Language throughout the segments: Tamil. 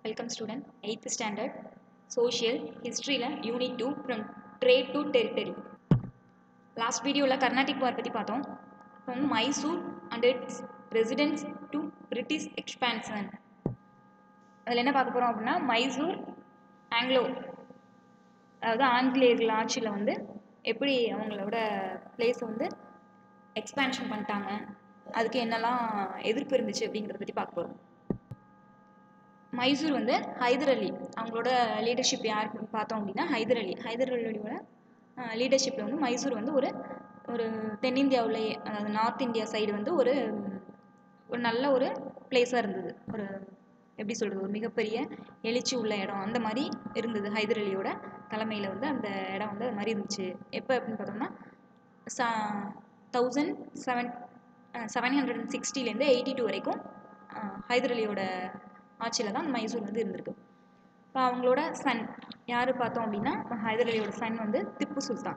welcome student eighth standard social ஹிஸ்ட்ரியில் unit two from trade to territory last வீடியோவில் கர்நாடிக் வார் பற்றி பார்த்தோம் from Mysore and its resistance to British expansion அதில் என்ன பார்க்க போகிறோம் அப்படின்னா மைசூர் ஆங்கிலோ அதாவது ஆங்கிலேயர்கள் ஆட்சியில் வந்து எப்படி அவங்களோட பிளேஸை வந்து எக்ஸ்பேன்ஷன் பண்ணிட்டாங்க அதுக்கு என்னெல்லாம் எதிர்ப்பு இருந்துச்சு அப்படிங்கிறத பற்றி பார்க்க போகிறோம் மைசூர் வந்து ஹைதர் அலி அவங்களோட லீடர்ஷிப் யார் பார்த்தோம் அப்படின்னா ஹைதர் அலி ஹைதர் அலியோட லீடர்ஷிப்பில் வந்து மைசூர் வந்து ஒரு ஒரு தென்னிந்தியாவிலேயே அதாவது நார்த் இந்தியா சைடு வந்து ஒரு ஒரு நல்ல ஒரு பிளேஸாக இருந்தது ஒரு எப்படி சொல்கிறது ஒரு மிகப்பெரிய எழுச்சி உள்ள இடம் அந்த மாதிரி இருந்தது ஹைதர் அலியோட தலைமையில் வந்து அந்த இடம் வந்து அது மாதிரி இருந்துச்சு எப்போ அப்படின்னு பார்த்தோம்னா சா thousand seven seven hundred and சிக்ஸ்டிலேருந்து எயிட்டி டூ வரைக்கும் ஹைதர் அலியோட ஆட்சியில் தான் மைசூர் வந்து இருந்திருக்கு இப்போ அவங்களோட சன் யார் பார்த்தோம் அப்படின்னா ஹைதர் அலியோட சன் வந்து திப்பு சுல்தான்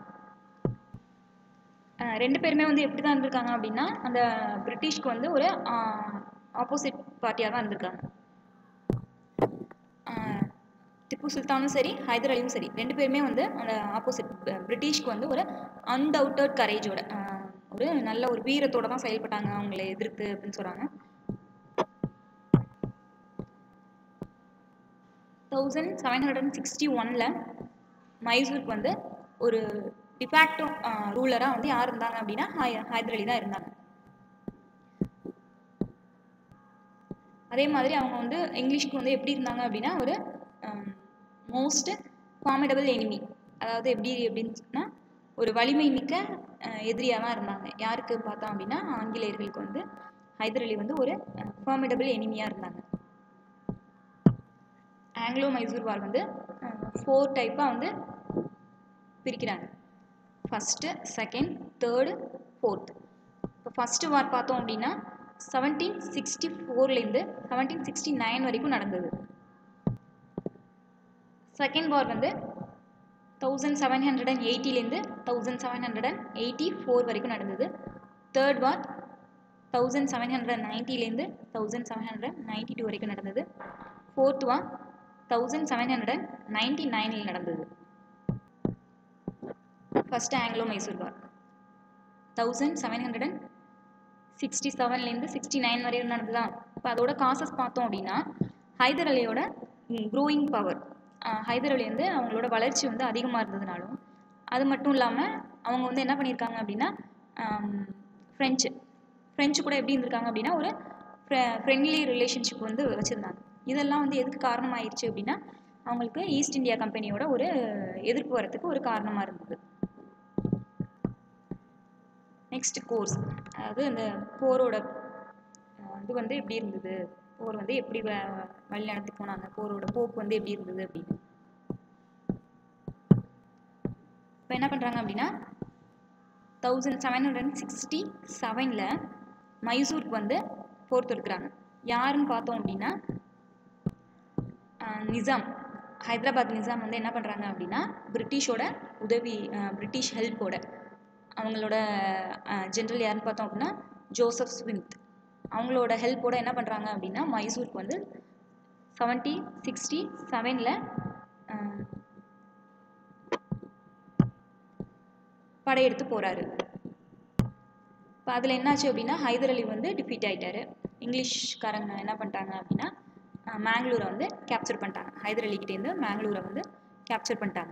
ரெண்டு பேருமே வந்து எப்படி தான் இருந்திருக்காங்க அப்படின்னா அந்த பிரிட்டிஷ்க்கு வந்து ஒரு ஆப்போசிட் பார்ட்டியாக தான் இருந்திருக்காங்க திப்பு சுல்தானும் சரி ஹைதர் அலியும் சரி ரெண்டு பேருமே வந்து அந்த ஆப்போசிட் பிரிட்டிஷ்க்கு வந்து ஒரு அன்டவுட்டட் கரேஜோட ஒரு நல்ல ஒரு வீரத்தோட தான் செயல்பட்டாங்க அவங்கள எதிர்த்து அப்படின்னு சொல்கிறாங்க thousand seven hundred and sixty ஒனில் மைசூருக்கு வந்து ஒரு டிஃபேக்டோ ரூலராக வந்து யார் இருந்தாங்க அப்படின்னா ஹைதர் அலி தான் இருந்தாங்க அதே மாதிரி அவங்க வந்து இங்கிலீஷ்க்கு வந்து எப்படி இருந்தாங்க அப்படின்னா ஒரு மோஸ்ட் ஃபார்மிடபிள் எனிமி அதாவது எப்படி அப்படின்னா ஒரு வலிமை மிக்க எதிரியாக தான் இருந்தாங்க யாருக்கு பார்த்தோம் அப்படின்னா ஆங்கிலேயர்களுக்கு வந்து ஹைதர் அலி வந்து ஒரு ஃபார்மிடபிள் எனிமியாக இருந்தாங்க ஆங்கிலோ மைசூர் வார் வந்து ஃபோர் டைப்பாக வந்து பிரிக்கிறாங்க ஃபஸ்ட்டு செகண்ட் தேர்டு ஃபோர்த் இப்போ ஃபஸ்ட்டு வார் பார்த்தோம் அப்படின்னா செவன்டீன் சிக்ஸ்டி ஃபோர்லேருந்து செவன்டீன் சிக்ஸ்டி நைன் வரைக்கும் நடந்தது செகண்ட் வார் வந்து தௌசண்ட் செவன் ஹண்ட்ரட் அண்ட் எயிட்டிலேருந்து thousand seven hundred and eighty four வரைக்கும் நடந்தது third war thousand seven hundred and நைன்ட்டிலேருந்து thousand seven hundred and ninety two வரைக்கும் நடந்தது fourth war thousand seven hundred and ninety நைனில் நடந்தது first Anglo Mysore war thousand seven hundred and sixty செவன்லேருந்து sixty nine வரையும் நடந்துதான் இப்போ அதோட காசஸ் பார்த்தோம் அப்படின்னா ஹைதர் அலியோட க்ரோயிங் பவர் ஹைதர் அலி வந்து அவங்களோட வளர்ச்சி வந்து அதிகமாக இருந்ததுனாலும் அது மட்டும் இல்லாமல் அவங்க வந்து என்ன பண்ணியிருக்காங்க அப்படின்னா ஃப்ரெஞ்சு ஃப்ரெஞ்சு கூட எப்படி இருந்திருக்காங்க அப்படின்னா ஒரு ஃப்ரெண்ட்லி ரிலேஷன்ஷிப் வந்து வச்சுருந்தாங்க இதெல்லாம் வந்து எதுக்கு காரணமாயிருச்சு அப்படின்னா அவங்களுக்கு ஈஸ்ட் இந்தியா கம்பெனியோட ஒரு எதிர்ப்பு வரத்துக்கு ஒரு காரணமாக இருந்தது நெக்ஸ்ட் கோர்ஸ் அதாவது அந்த போரோட இது வந்து எப்படி இருந்தது போர் வந்து எப்படி வழி நடத்தி போனாங்க போரோட போக்கு வந்து எப்படி இருந்தது அப்படின்னு இப்போ என்ன பண்ணுறாங்க அப்படின்னா தௌசண்ட் செவன் ஹண்ட்ரட் சிக்ஸ்டி செவனில் மைசூருக்கு வந்து போர் தொடுக்கிறாங்க யாருன்னு பார்த்தோம் அப்படின்னா நிசாம் ஹைதராபாத் நிசாம் வந்து என்ன பண்ணுறாங்க அப்படின்னா பிரிட்டிஷோட உதவி பிரிட்டிஷ் ஹெல்ப்போட அவங்களோட ஜென்ரல் யாருன்னு பார்த்தோம் அப்படின்னா ஜோசப் ஸ்விம்த் அவங்களோட ஹெல்ப்போட என்ன பண்ணுறாங்க அப்படின்னா மைசூருக்கு வந்து செவன்ட்டி சிக்ஸ்டி செவனில் படையெடுத்து போகிறாரு இப்போ அதில் என்னாச்சு அப்படின்னா ஹைதர் அலி வந்து டிஃபீட் ஆகிட்டாரு இங்கிலீஷ்காரங்க என்ன பண்ணிட்டாங்க அப்படின்னா மேங்களூரை வந்து கேப்சர் பண்ணிட்டாங்க ஹைதர் அலிக்கிட்டேருந்து மேங்களூரை வந்து கேப்சர் பண்ணிட்டாங்க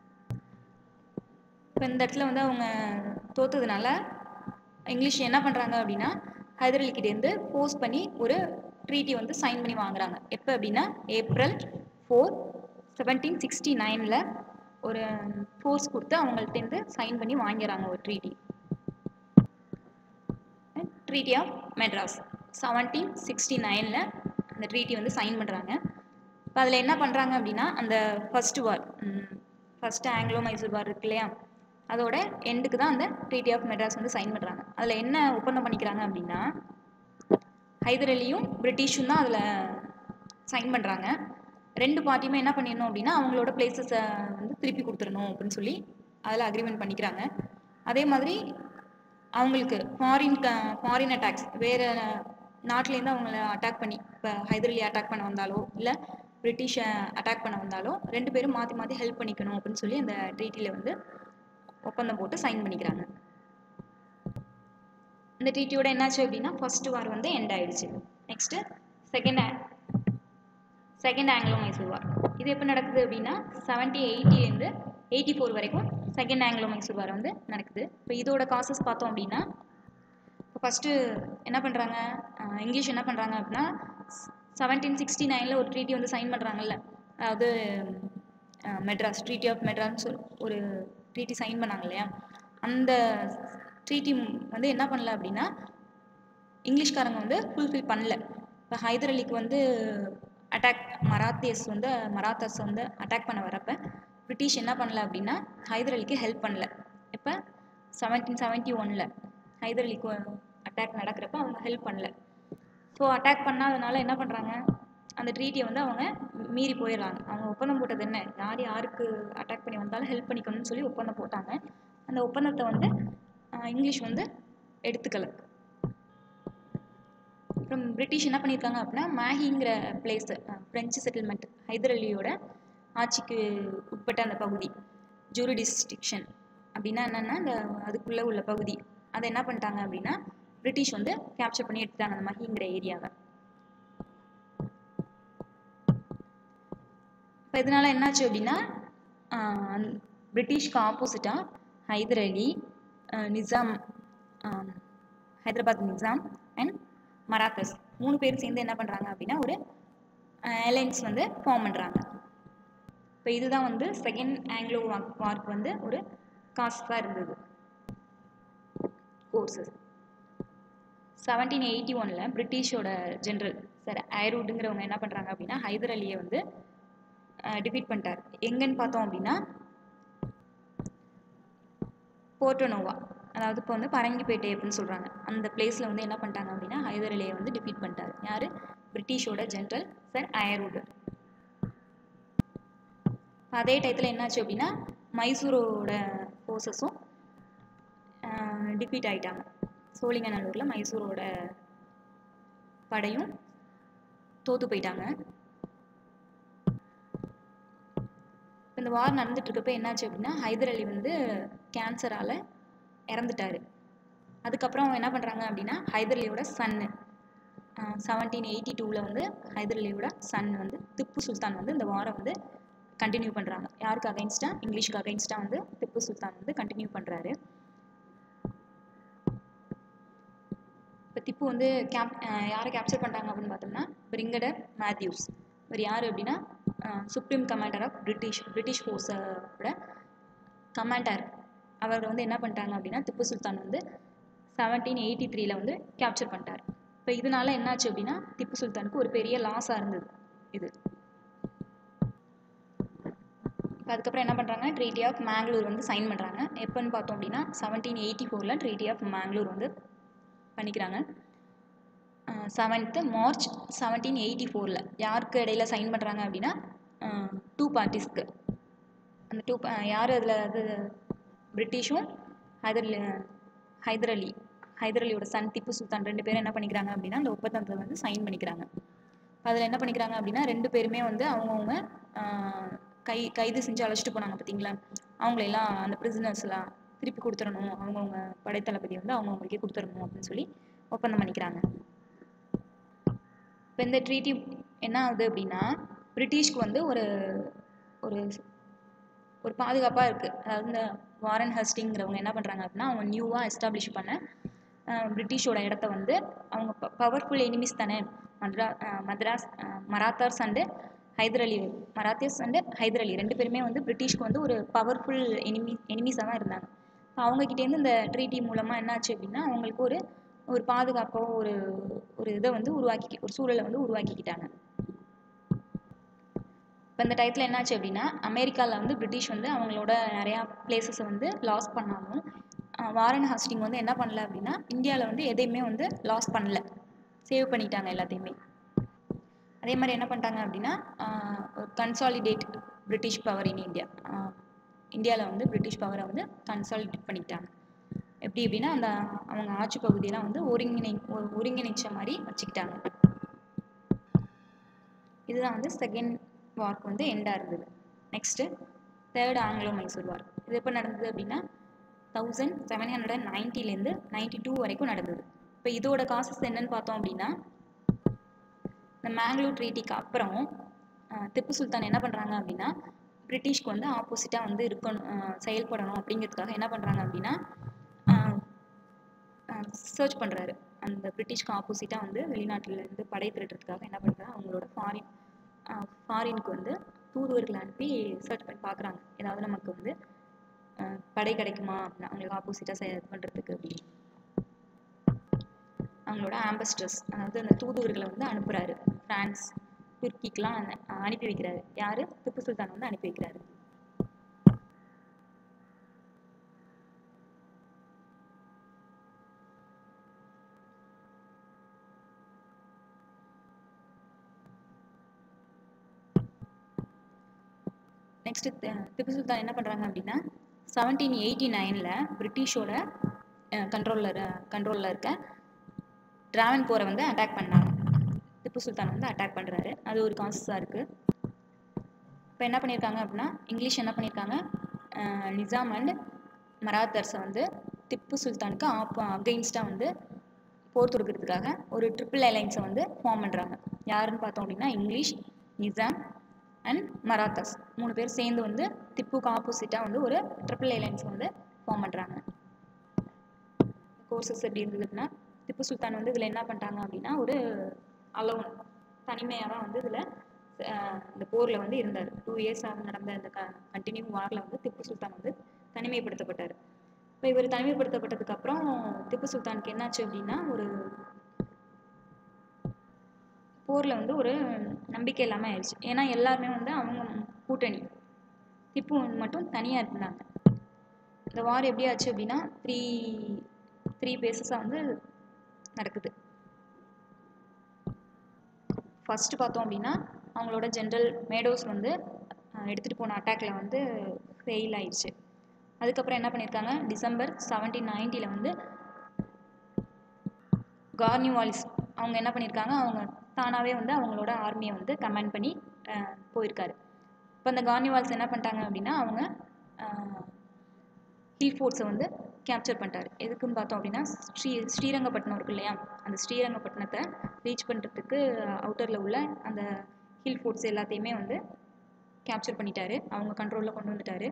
இப்போ இந்த இடத்துல வந்து அவங்க தோத்ததுனால இங்கிலீஷ் என்ன பண்ணுறாங்க அப்படின்னா ஹைதர் அலிக்கிட்டேருந்து போஸ்ட் பண்ணி ஒரு ட்ரீட்டி வந்து சைன் பண்ணி வாங்குறாங்க எப்போ அப்படின்னா ஏப்ரல் ஃபோர் செவன்டீன் சிக்ஸ்டி நைனில் ஒரு ஃபோர்ஸ் கொடுத்து அவங்கள்ட்டேருந்து சைன் பண்ணி வாங்கிறாங்க ஒரு treaty treaty of Madras seventeen sixty நைனில் அந்த ட்ரீட்டி வந்து சைன் பண்ணுறாங்க இப்போ அதில் என்ன பண்ணுறாங்க அப்படின்னா அந்த first war first Anglo Mysore war இருக்கு இல்லையா அதோட எண்டுக்கு தான் அந்த ட்ரீட்டி ஆஃப் மெட்ராஸ் வந்து சைன் பண்ணுறாங்க அதில் என்ன ஒப்பந்தம் பண்ணிக்கிறாங்க அப்படின்னா ஹைதர் அலியும் பிரிட்டிஷும் தான் அதில் சைன் பண்ணுறாங்க ரெண்டு பார்ட்டியுமே என்ன பண்ணிடணும் அப்படின்னா அவங்களோட பிளேசஸை வந்து திருப்பி கொடுத்துடணும் அப்படின்னு சொல்லி அதில் அக்ரிமெண்ட் பண்ணிக்கிறாங்க அதே மாதிரி அவங்களுக்கு ஃபாரின் ஃபாரின் அட்டாக்ஸ் வேறு நாட்டிலேருந்து அவங்கள அட்டாக் பண்ணி இப்போ ஹைதர் அலி அட்டாக் பண்ண வந்தாலோ இல்லை பிரிட்டிஷை அட்டாக் பண்ண வந்தாலும் ரெண்டு பேரும் மாற்றி மாற்றி ஹெல்ப் பண்ணிக்கணும் அப்படின்னு சொல்லி அந்த ட்ரீட்டியில் வந்து ஒப்பந்தம் போட்டு சைன் பண்ணிக்கிறாங்க இந்த ட்ரீட்டியோட என்னாச்சு அப்படின்னா ஃபர்ஸ்ட் வார் வந்து எண்ட் ஆயிடுச்சு next second second Anglo Mysore war இது எப்போ நடக்குது அப்படின்னா செவன்ட்டி எயிட்டிலேருந்து எயிட்டி ஃபோர் வரைக்கும் செகண்ட் ஆங்கிலோ மைசூர் வார் வந்து நடக்குது இப்போ இதோட காசஸ் பார்த்தோம் அப்படின்னா இப்போ ஃபஸ்ட்டு என்ன பண்ணுறாங்க இங்கிலீஷ் என்ன பண்ணுறாங்க அப்படின்னா செவன்டீன் சிக்ஸ்டி நைனில் ஒரு ட்ரீட்டி வந்து சைன் பண்ணுறாங்கல்ல அதாவது ah, Madras treaty of Madras சொல் ஒரு ட்ரீட்டி சைன் பண்ணாங்க இல்லையா அந்த ட்ரீட்டி வந்து என்ன பண்ணல அப்படின்னா இங்கிலீஷ்காரங்க வந்து ஃபுல்ஃபில் பண்ணல இப்போ ஹைதர் அலிக்கு வந்து அட்டாக் மராத்தியஸ் வந்து மராத்தாஸ் வந்து அட்டாக் பண்ண வரப்ப பிரிட்டிஷ் என்ன பண்ணல அப்படின்னா ஹைதர் அலிக்கு ஹெல்ப் பண்ணல இப்போ செவன்டீன் செவன்ட்டி ஒனில் ஹைதர் அலிக்கு அட்டாக் நடக்கிறப்ப அவங்க ஹெல்ப் பண்ணல ஸோ அட்டாக் பண்ணாதனால என்ன பண்ணுறாங்க அந்த ட்ரீட்டியை வந்து அவங்க மீறி போயிடுறாங்க அவங்க ஒப்பந்தம் போட்டது என்ன யார் யாருக்கு அட்டாக் பண்ணி வந்தாலும் ஹெல்ப் பண்ணிக்கணும்னு சொல்லி ஒப்பந்தம் போட்டாங்க அந்த ஒப்பந்தத்தை வந்து ஆஹ், இங்கிலீஷ் வந்து எடுத்துக்கல அப்புறம் பிரிட்டிஷ் என்ன பண்ணியிருக்காங்க அப்படின்னா மேஹிங்கிற பிளேஸ் ஃப்ரெஞ்சு செட்டில்மெண்ட் ஹைதர் அலியோட ஆட்சிக்கு உட்பட்ட அந்த பகுதி ஜூரிடிஸ்டிக்ஷன் அப்படின்னா என்னென்னா அந்த அதுக்குள்ளே உள்ள பகுதி அதை என்ன பண்ணிட்டாங்க அப்படின்னா பிரிட்டிஷ் வந்து கேப்சர் பண்ணி எடுத்துட்டாங்க அந்த மஹிங்கிற ஏரியாவை இப்போ இதனால என்னாச்சு அப்படின்னா ஆஹ் பிரிட்டிஷ்க்கு ஆப்போசிட்டாக Hyder Ali ah Nizam ah Hyderabad Nizam and Marathas மூணு பேரும் சேர்ந்து என்ன பண்ணுறாங்க அப்படின்னா ஒரு அலைன்ஸ் வந்து ஃபார்ம் பண்ணுறாங்க இப்போ இதுதான் வந்து செகண்ட் ஆங்கிலோ வார்க்கு வந்து ஒரு காஸ்டாக இருந்தது கோர்சஸ் செவன்டீன் எயிட்டி ஒனில் பிரிட்டிஷோட ஜென்ரல் சார் ஐரூட்டுங்கிறவங்க என்ன பண்ணுறாங்க அப்படின்னா ஹைதர் அலியை வந்து டிஃபீட் பண்ணிட்டார் எங்கன்னு பார்த்தோம் அப்படின்னா போர்ட்டோனோவா அதாவது இப்போ வந்து பரங்கிப்பேட்டை அப்படின்னு சொல்கிறாங்க அந்த பிளேஸில் வந்து என்ன பண்ணிட்டாங்க அப்படின்னா ஹைதர் அலியை வந்து டிஃபீட் பண்ணிட்டார் யார் பிரிட்டிஷோட ஜென்ரல் சார் அயர்வுட் அதே டயத்தில் என்னாச்சு அப்படின்னா மைசூரோட ஃபோர்ஸஸும் டிஃபீட் ஆயிட்டாங்க சோழிங்கநல்லூரில் மைசூரோட படையும் தோத்து போயிட்டாங்க இப்ப இந்த வார் நடந்துட்டு இருக்கப்ப என்னாச்சு அப்படின்னா ஹைதர் அலி வந்து கேன்சரால் இறந்துட்டாரு அதுக்கப்புறம் அவங்க என்ன பண்ணுறாங்க அப்படின்னா ஹைதர் அலியோட சன்னு செவன்டீன் எயிட்டி டூவில் வந்து ஹைதர் அலியோட சன் வந்து திப்பு சுல்தான் வந்து இந்த வாரை வந்து கண்டினியூ பண்ணுறாங்க யாருக்கு அகைன்ஸ்டாக இங்கிலீஷ்க்கு அகைன்ஸ்டாக வந்து திப்பு சுல்தான் வந்து கண்டினியூ பண்ணுறாரு இப்போ திப்பு வந்து கேப் யாரை கேப்சர் பண்ணுறாங்க அப்படின்னு பார்த்தோம்னா பிரிங்கடர் மேத்யூஸ் இவர் யார் அப்படின்னா supreme commander of British British ஃபோர்ஸோட கமாண்டர் அவர் வந்து என்ன பண்ணிட்டாங்க அப்படின்னா திப்பு சுல்தான் வந்து செவன்டீன் எயிட்டி த்ரீல வந்து கேப்சர் பண்ணிட்டார் இப்போ இதனால என்னாச்சு அப்படின்னா திப்பு சுல்தானுக்கு ஒரு பெரிய லாஸாக இருந்தது இது இப்போ அதுக்கப்புறம் என்ன பண்ணுறாங்க ட்ரீட்டி ஆஃப் மேங்களூர் வந்து சைன் பண்ணுறாங்க எப்போன்னு பார்த்தோம் அப்படின்னா செவன்டீன் எயிட்டி ஃபோரில் ட்ரீட்டி ஆஃப் மேங்களூர் வந்து பண்ணிக்கிறாங்க செவன்த்து மார்ச் செவன்டீன் எயிட்டி ஃபோரில் யாருக்கு இடையில சைன் பண்ணுறாங்க அப்படின்னா டூ பார்ட்டிஸ்க்கு அந்த டூ யார் அதில் அது பிரிட்டிஷும் ஹைதர் ஹைதர் அலி ஹைதர் அலியோட சன் திப்பு சுல்தான் ரெண்டு பேரும் என்ன பண்ணிக்கிறாங்க அப்படின்னா அந்த ஒப்பந்தத்தை வந்து சைன் பண்ணிக்கிறாங்க அதில் என்ன பண்ணிக்கிறாங்க அப்படின்னா ரெண்டு பேருமே வந்து அவங்கவுங்க கை கைது செஞ்சு அழைச்சிட்டு போனாங்க பார்த்தீங்களா அவங்களெல்லாம் அந்த பிரிசனர்ஸ்லாம் திருப்பி கொடுத்துடணும் அவங்கவுங்க படைத்தளபதி வந்து அவங்கவுங்களுக்கே கொடுத்துடணும் அப்படின்னு சொல்லி ஒப்பந்தம் பண்ணிக்கிறாங்க இப்போ இந்த ட்ரீட்டி என்ன ஆகுது அப்படின்னா பிரிட்டிஷ்க்கு வந்து ஒரு ஒரு ஒரு பாதுகாப்பாக இருக்குது அதாவது இந்த வாரன் ஹஸ்டிங்கிறவங்க என்ன பண்ணுறாங்க அப்படின்னா அவங்க நியூவாக எஸ்டாப்ளிஷ் பண்ண பிரிட்டிஷோட இடத்த வந்து அவங்க பவர்ஃபுல் எனிமிஸ் தானே மத்ரா மദ്രാஸ் மராத்தார்ஸ் அண்டு ஹைதர் அலி மராத்தியஸ் அண்டு ஹைதர் அலி ரெண்டு பேருமே வந்து பிரிட்டிஷ்க்கு வந்து ஒரு பவர்ஃபுல் எனிமி எனிமிஸாக தான் இருந்தாங்க அவங்கக்கிட்டேருந்து இந்த ட்ரீட்டி மூலமாக என்னாச்சு அப்படின்னா அவங்களுக்கு ஒரு ஒரு பாதுகாப்போ ஒரு ஒரு இதை வந்து உருவாக்கி ஒரு சூழலை வந்து உருவாக்கிக்கிட்டாங்க இப்போ இந்த டயத்தில் என்னாச்சு அப்படின்னா அமெரிக்காவில் வந்து பிரிட்டிஷ் வந்து அவங்களோட நிறையா பிளேசஸை வந்து லாஸ் பண்ணாலும் வாரன் ஹாஸ்டிங் வந்து என்ன பண்ணல அப்படின்னா இந்தியாவில் வந்து எதையுமே வந்து லாஸ் பண்ணல சேவ் பண்ணிட்டாங்க எல்லாத்தையுமே அதே மாதிரி என்ன பண்ணிட்டாங்க அப்படின்னா ஒரு consolidate British power in India இந்தியாவில் வந்து பிரிட்டிஷ் பவரை வந்து கன்சாலிடேட் பண்ணிக்கிட்டாங்க எப்படி எப்படின்னா அந்த அவங்க ஆட்சி பகுதியெல்லாம் வந்து ஒருங்கிணை ஒருங்கிணைச்ச மாதிரி வச்சுக்கிட்டாங்க இதுதான் வந்து செகண்ட் வார்க்கு வந்து எண்டாக இருந்தது next third Anglo Mysore war இது எப்போ நடந்தது அப்படின்னா தௌசண்ட் செவன் ஹண்ட்ரட் அண்ட் நைன்ட்டிலேருந்து நைன்ட்டி டூ வரைக்கும் நடந்தது இப்போ இதோட காசஸ் என்னன்னு பார்த்தோம் அப்படின்னா இந்த மேங்களூர் ட்ரீட்டிக்கு அப்புறம் அஹ், திப்பு சுல்தான் என்ன பண்ணுறாங்க அப்படின்னா பிரிட்டிஷ்க்கு வந்து ஆப்போசிட்டாக வந்து இருக்கணும் அஹ், செயல்படணும் அப்படிங்கிறதுக்காக என்ன பண்ணுறாங்க அப்படின்னா சர்ச் பண்ணுறாரு அந்த பிரிட்டிஷ்க்கு ஆப்போசிட்டாக வந்து வெளிநாட்டிலேருந்து படை திரட்டுறதுக்காக என்ன பண்ணுறாங்க அவங்களோட ஃபாரின் ஃபாரினுக்கு வந்து தூதுவர்களை அனுப்பி சர்ச் பண்ணி பார்க்குறாங்க ஏதாவது நமக்கு வந்து அஹ், படை கிடைக்குமா அப்படின்னா அவங்களுக்கு ஆப்போசிட்டாக செ இது பண்ணுறதுக்கு அப்படின்னு அவங்களோட ஆம்பஸ்டர்ஸ் அதாவது அந்த தூதுவர்களை வந்து அனுப்புகிறாரு ஃப்ரான்ஸ் துருக்கிக்கெலாம் அனுப்பி வைக்கிறாரு யார் திப்பு சுல்தான் வந்து அனுப்பி வைக்கிறாரு நெக்ஸ்ட்டு திப்பு சுல்தான் என்ன பண்ணுறாங்க அப்படின்னா செவன்டீன் எயிட்டி நைனில் பிரிட்டிஷோட கண்ட்ரோலில் கண்ட்ரோலில் இருக்க டிராவன் போரை வந்து அட்டாக் பண்ணாங்க திப்பு சுல்தான் வந்து அட்டாக் பண்ணுறாரு அது ஒரு கான்சஸாக இருக்குது இப்போ என்ன பண்ணியிருக்காங்க அப்படின்னா இங்கிலீஷ் என்ன பண்ணியிருக்காங்க அஹ் நிசாம் அண்ட் மராத்தர்ஸை வந்து திப்பு சுல்தானுக்கு ஆப் அகெயின்ஸ்டாக வந்து போர் தொடுக்கிறதுக்காக ஒரு ட்ரிபிள் அலைன்ஸை வந்து ஃபார்ம் பண்ணுறாங்க யாருன்னு பார்த்தோம் அப்படின்னா இங்கிலீஷ் நிசாம் அண்ட் மராத்தாஸ் மூணு பேர் சேர்ந்து வந்து திப்புக்கு ஆப்போசிட்டாக வந்து ஒரு ட்ரிபிள் அலைன்ஸ் வந்து ஃபார்ம் பண்ணுறாங்க கோர்சஸ் எப்படி இருந்ததுன்னா திப்பு சுல்தான் வந்து இதில் என்ன பண்ணிட்டாங்க அப்படின்னா ஒரு அலோன் தனிமையாக தான் வந்து இதில் இந்த போரில் வந்து இருந்தார் டூ இயர்ஸாக நடந்த இந்த க கண்டினியூ வாரில் வந்து திப்பு சுல்தான் வந்து தனிமைப்படுத்தப்பட்டார் இப்போ இவர் தனிமைப்படுத்தப்பட்டதுக்கு அப்புறம் திப்பு சுல்தானுக்கு என்னாச்சு அப்படின்னா ஒரு போரில் வந்து ஒரு நம்பிக்கை இல்லாமல் ஆயிடுச்சு ஏன்னா எல்லாருமே வந்து அவங்க கூட்டணி திப்பு மட்டும் தனியாக இருந்தாங்க இந்த வார் எப்படி ஆச்சு அப்படின்னா த்ரீ த்ரீ பேசஸாக வந்து நடக்குது ஃபஸ்ட்டு பார்த்தோம் அப்படின்னா அவங்களோட ஜென்ரல் மேடோஸ் வந்து எடுத்துகிட்டு போன அட்டாக்ல வந்து ஃபெயில் ஆயிடுச்சு அதுக்கப்புறம் என்ன பண்ணியிருக்காங்க டிசம்பர் செவன்டீன் நைன்ட்டியில் வந்து கார்னிவாலிஸ் அவங்க என்ன பண்ணியிருக்காங்க அவங்க தானாகவே வந்து அவங்களோட ஆர்மியை வந்து கமாண்ட் பண்ணி அஹ், போயிருக்காரு இப்போ அந்த கார்னிவால்ஸ் என்ன பண்ணிட்டாங்க அப்படின்னா அவங்க ஹில் ஃபோர்ட்ஸை வந்து கேப்சர் பண்ணிட்டாரு எதுக்குன்னு பார்த்தோம் அப்படின்னா ஸ்ரீ ஸ்ரீரங்கப்பட்டினம் இருக்கு இல்லையா அந்த ஸ்ரீரங்கப்பட்டினத்தை ரீச் பண்ணுறதுக்கு அவுட்டரில் உள்ள அந்த ஹில் ஃபோர்ட்ஸ் எல்லாத்தையுமே வந்து கேப்சர் பண்ணிட்டாரு அவங்க கண்ட்ரோலில் கொண்டு வந்துட்டாரு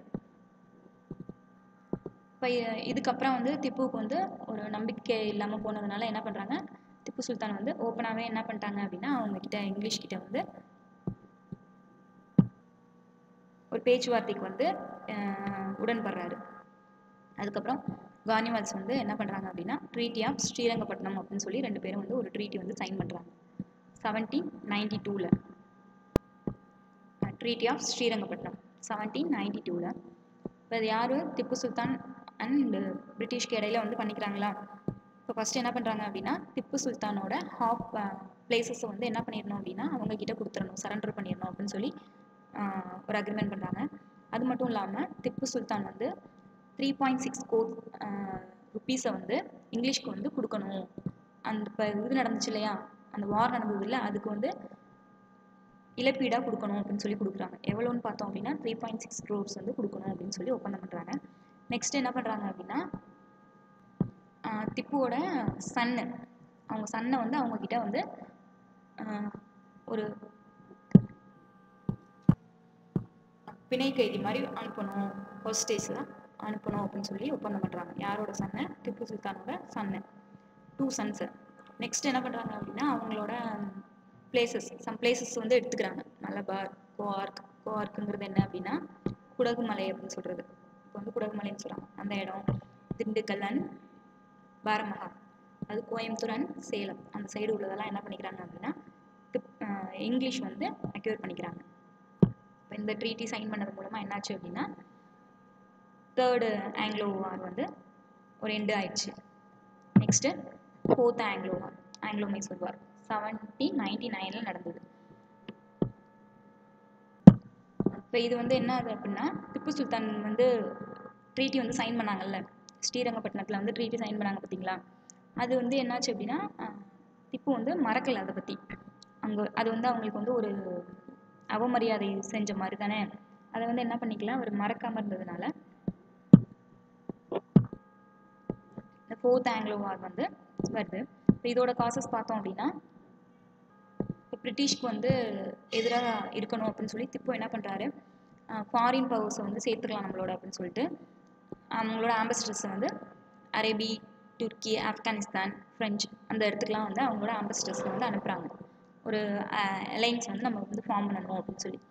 இப்போ இதுக்கப்புறம் வந்து திப்புவுக்கு வந்து ஒரு நம்பிக்கை இல்லாமல் போனதுனால என்ன பண்ணுறாங்க திப்பு சுல்தான் வந்து ஓப்பனாகவே என்ன பண்ணிட்டாங்க அப்படின்னா அவங்க கிட்ட இங்கிலீஷ் கிட்ட வந்து ஒரு பேச்சுவார்த்தைக்கு வந்து அஹ், உடன்படுறாரு அதுக்கப்புறம் கார்னிவால்ஸ் வந்து என்ன பண்ணுறாங்க அப்படின்னா ட்ரீட்டி ஆஃப் ஸ்ரீரங்கப்பட்டினம் அப்படின்னு சொல்லி ரெண்டு பேரும் வந்து ஒரு ட்ரீட்டி வந்து சைன் பண்ணுறாங்க செவன்டீன் நைன்டி டூவில் treaty of Srirangapatna seventeen ninety டூவில் இப்போ அது யார் திப்பு சுல்தான் அண்ட் பிரிட்டிஷ்க்கு இடையில வந்து பண்ணிக்கிறாங்களா இப்போ ஃபஸ்ட்டு என்ன பண்ணுறாங்க அப்படின்னா திப்பு சுல்தானோட ஹாஃப் பிளேசஸை வந்து என்ன பண்ணிடணும் அப்படின்னா அவங்க கிட்ட கொடுத்துடணும் சரண்டர் பண்ணிடணும் அப்படின்னு சொல்லி ஆஹ், ஒரு அக்ரிமெண்ட் பண்ணுறாங்க அது மட்டும் இல்லாமல் திப்பு சுல்தான் வந்து த்ரீ பாயிண்ட் சிக்ஸ் கோ ருப்பீஸை வந்து இங்கிலீஷ்க்கு வந்து கொடுக்கணும் அந்த இப்போ இது நடந்துச்சு இல்லையா அந்த வார் நடந்தது இல்லை அதுக்கு வந்து இழப்பீடாக கொடுக்கணும் அப்படின்னு சொல்லி கொடுக்குறாங்க எவ்வளோன்னு பார்த்தோம் அப்படின்னா த்ரீ பாயிண்ட் சிக்ஸ் க்ரோர்ஸ் வந்து கொடுக்கணும் அப்படின்னு சொல்லி ஒப்பந்தம் பண்ணுறாங்க நெக்ஸ்ட் என்ன பண்ணுறாங்க அப்படின்னா ஆஹ் திப்புவோட சன்னு அவங்க சன்னை வந்து அவங்க கிட்ட வந்து ஆஹ் ஒரு பிணை கைதி மாதிரி அனுப்பணும் ஹோஸ்டேஸில் அனுப்பணும் அப்படின்னு சொல்லி ஒப்பந்தம் பண்ணுறாங்க யாரோட சன்னை திப்பு சுல்தானோட சன்னு டூ சன்ஸு நெக்ஸ்ட் என்ன பண்ணுறாங்க அப்படின்னா அவங்களோட பிளேசஸ் சம் பிளேசஸ் வந்து எடுத்துக்கிறாங்க மலபார் கோஆர்க் கோஆர்க்குங்கிறது என்ன அப்படின்னா குடகுமலை அப்படின்னு சொல்கிறது இப்போ வந்து குடகுமலைன்னு சொல்கிறாங்க அந்த இடம் திண்டுக்கல் அண்ட் பாரமகா அது கோயம்புத்தூர் அண்ட் சேலம் அந்த சைடு உள்ளதெல்லாம் என்ன பண்ணிக்கிறாங்க அப்படின்னா திப்- ஆஹ் இங்கிலீஷ் வந்து அக்யூர் பண்ணிக்கிறாங்க இப்போ இந்த ட்ரீட்டி சைன் பண்ணது மூலமாக என்னாச்சு அப்படின்னா தேர்டு ஆங்கிலோ வார் வந்து ஒரு எண்டு ஆயிடுச்சு next fourth Anglo war Anglo Mysore war seventeen ninety நைனில் நடந்தது இப்போ இது வந்து என்ன ஆகுது அப்படின்னா திப்பு சுல்தான் வந்து ட்ரீட்டி வந்து சைன் பண்ணாங்கல்ல ஸ்ரீரங்கப்பட்டினத்தில் வந்து ட்ரீட்டி சைன் பண்ணாங்க பார்த்தீங்களா அது வந்து என்னாச்சு அப்படின்னா அஹ், திப்பு வந்து மறக்கலை அதை பற்றி அங்கே அது வந்து அவங்களுக்கு வந்து ஒரு அவமரியாதை செஞ்ச மாதிரி தானே அதை வந்து என்ன பண்ணிக்கலாம் அவர் மறக்காமல் இருந்ததுனால இந்த ஃபோர்த் ஆங்கிலோ வார் வந்து வருது இப்போ இதோட காசஸ் பார்த்தோம் அப்படின்னா இப்போ பிரிட்டிஷ்க்கு வந்து எதிராக இருக்கணும் அப்படின்னு சொல்லி திப்பு என்ன பண்ணுறாரு ஃபாரின் பவர்ஸை வந்து சேர்த்துக்கலாம் நம்மளோட அப்படின்னு சொல்லிட்டு அவங்களோட ஆம்பஸ்டர்ஸை வந்து அரேபி துருக்கி ஆப்கானிஸ்தான் ஃப்ரெஞ்சு அந்த இடத்துக்குலாம் வந்து அவங்களோட ஆம்பஸ்டர்ஸை வந்து அனுப்புகிறாங்க ஒரு அலைன்ஸ் வந்து நம்ம வந்து ஃபார்ம் பண்ணணும் அப்படின்னு சொல்லி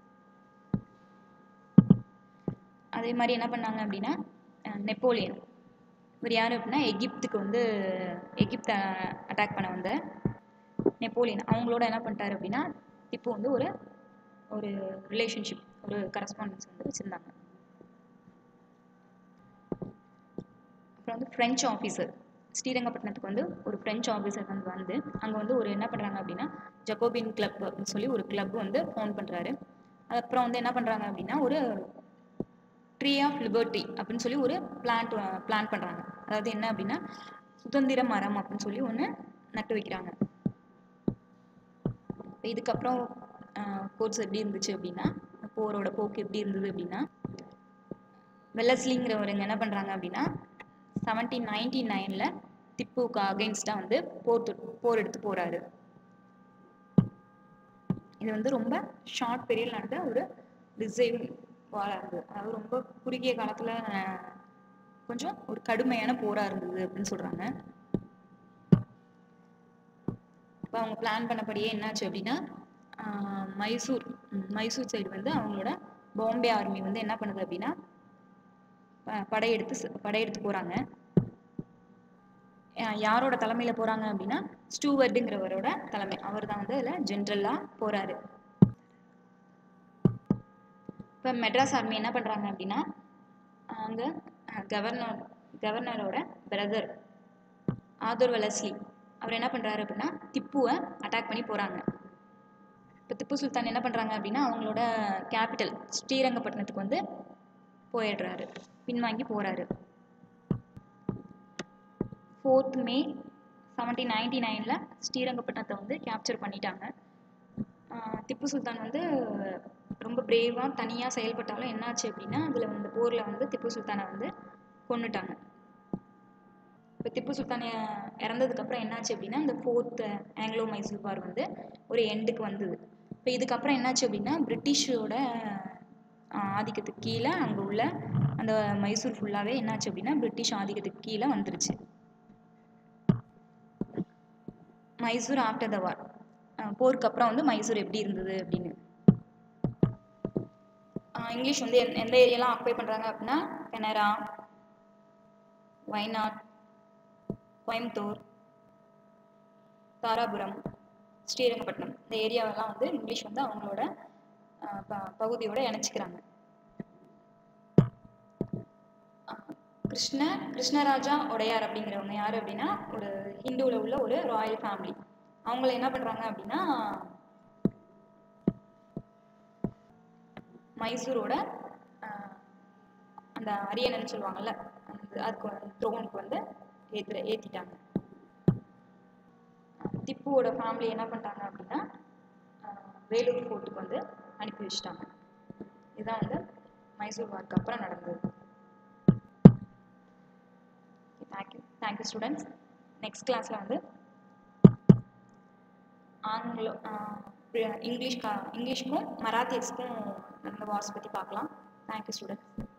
அதே மாதிரி என்ன பண்ணாங்க அப்படின்னா நெப்போலியன் இவர் யார் அப்படின்னா எகிப்துக்கு வந்து எகிப்தை அட்டாக் பண்ண வந்த நெப்போலியன் அவங்களோட என்ன பண்ணிட்டாரு அப்படின்னா இப்போ வந்து ஒரு ஒரு ரிலேஷன்ஷிப் ஒரு கரஸ்பாண்டன்ஸ் வந்து வச்சுருந்தாங்க அப்புறம் வந்து ஃப்ரெஞ்ச் ஆஃபீஸர் ஸ்ரீரங்கப்பட்டினத்துக்கு வந்து ஒரு ஃப்ரெஞ்ச் ஆஃபீஸர் வந்து வந்து அங்கே வந்து ஒரு என்ன பண்ணுறாங்க அப்படின்னா ஜக்கோபின் கிளப் அப்படின்னு சொல்லி ஒரு கிளப் வந்து ஃபவுண்ட் பண்ணுறாரு அப்புறம் வந்து என்ன பண்ணுறாங்க அப்படின்னா ஒரு ட்ரீ ஆஃப் லிபர்ட்டி அப்படின்னு சொல்லி ஒரு பிளான்ட் பிளான் பண்ணுறாங்க அதாவது என்ன அப்படின்னா சுதந்திர மரம் அப்படின்னு சொல்லி ஒன்று நட்டு வைக்கிறாங்க இப்போ இதுக்கப்புறம் கோர்ஸ் எப்படி இருந்துச்சு அப்படின்னா போரோட போக்கு எப்படி இருந்தது அப்படின்னா வெல்லஸ்லிங்கிறவருங்க என்ன பண்ணுறாங்க அப்படின்னா செவன்டீன் நைன்டி நைனில் திப்புக்கு அகெயின்ஸ்டாக வந்து போர் தொ- போர் எடுத்து போகிறாரு இது வந்து ரொம்ப ஷார்ட் பீரியட் நடந்த ஒரு டிசைவிங் வாராக இருந்தது அதாவது ரொம்ப குறுகிய காலத்தில் கொஞ்சம் ஒரு கடுமையான போராக இருந்தது அப்படின்னு சொல்கிறாங்க இப்போ அவங்க பிளான் பண்ணபடியே என்னாச்சு அப்படின்னா ஆஹ் மைசூர் ம், மைசூர் சைடு வந்து அவங்களோட பாம்பே ஆர்மி வந்து என்ன பண்ணுது அப்படின்னா ப- படையெடுத்து ச- படையெடுத்து போகிறாங்க யாரோட தலைமையில் போகிறாங்க அப்படின்னா ஸ்டூவர்டுங்கிறவரோட தலைமை அவர் தான் வந்து அதில் ஜென்ரலாக போகிறாரு இப்போ மெட்ராஸ் ஆர்மி என்ன பண்ணுறாங்க அப்படின்னா அங்கே கவர்னர் கவர்னரோட பிரதர் ஆதர் வெலஸ்லி அவர் என்ன பண்ணுறாரு அப்படின்னா திப்புவை அட்டாக் பண்ணி போகிறாங்க இப்போ திப்பு சுல்தான் என்ன பண்ணுறாங்க அப்படின்னா அவங்களோட கேபிட்டல் ஸ்ரீரங்கப்பட்டினத்துக்கு வந்து போயிடுறாரு பின்வாங்கி போகிறாரு ஃபோர்த் மே செவன்டீன் நைன்டி நைனில் ஸ்ரீரங்கப்பட்டினத்தை வந்து கேப்சர் பண்ணிட்டாங்க ஆஹ் திப்பு சுல்தான் வந்து ரொம்ப பிரேவாக தனியாக செயல்பட்டாலும் என்னாச்சு அப்படின்னா அதில் வந்து போரில் வந்து திப்பு சுல்தானை வந்து கொன்னுட்டாங்க இப்போ திப்பு சுல்தான் இ- இறந்ததுக்கப்புறம் என்னாச்சு அப்படின்னா இந்த ஃபோர்த் ஆங்கிலோ மைசூர் வார் வந்து ஒரு எண்டுக்கு வந்தது இப்போ இதுக்கப்புறம் என்னாச்சு அப்படின்னா பிரிட்டிஷோட ஆஹ், ஆதிக்கத்துக்கு கீழே அங்கே உள்ள அந்த மைசூர் ஃபுல்லாகவே என்னாச்சு அப்படின்னா பிரிட்டிஷ் ஆதிக்கத்துக்கு கீழே வந்துருச்சு மைசூர் ஆஃப்டர் த வார் போருக்கு அப்புறம் வந்து மைசூர் எப்படி இருந்தது அப்படின்னு ஆஹ் இங்கிலீஷ் வந்து எந்த எந்த ஏரியாலாம் ஆக்குபை பண்ணுறாங்க அப்படின்னா கனரா வயநாட் கோயம்புத்தூர் தாராபுரம் ஸ்ரீரங்கப்பட்டினம் இந்த ஏரியாவெல்லாம் வந்து இங்கிலீஷ் வந்து அவங்களோட ஆஹ் ப- பகுதியோட இணைச்சிக்கிறாங்க ஆஹ் கிருஷ்ண கிருஷ்ணராஜா உடையார் அப்படிங்கிறவங்க யார் அப்படின்னா ஒரு ஹிந்துவில் உள்ள ஒரு ராயல் ஃபேமிலி அவங்கள என்ன பண்ணுறாங்க அப்படின்னா மைசூரோட ஆஹ், அந்த அரியணைன்னு சொல்லுவாங்கல்ல அந்த அதுக்கு த்ரோனுக்கு வந்து ஏத்துற ஏற்றிட்டாங்க திப்புவோட ஃபேமிலி என்ன பண்ணிட்டாங்க அப்படின்னா ஆஹ், வேலூர் ஃபோர்ட்டுக்கு வந்து அனுப்பி வச்சிட்டாங்க இதுதான் வந்து மைசூர் வார்க்கு அப்புறம் நடந்தது தேங்க்யூ தேங்க்யூ ஸ்டூடெண்ட்ஸ் நெக்ஸ்ட் கிளாஸில் வந்து ஆங்கிலோ ஆஹ், இங்கிலீஷ் கா இங்கிலீஷ்க்கும் மராத்தியர்ஸ்க்கும் நடந்த வார்ஸ் பற்றி பார்க்கலாம் தேங்க்யூ ஸ்டூடெண்ட்ஸ்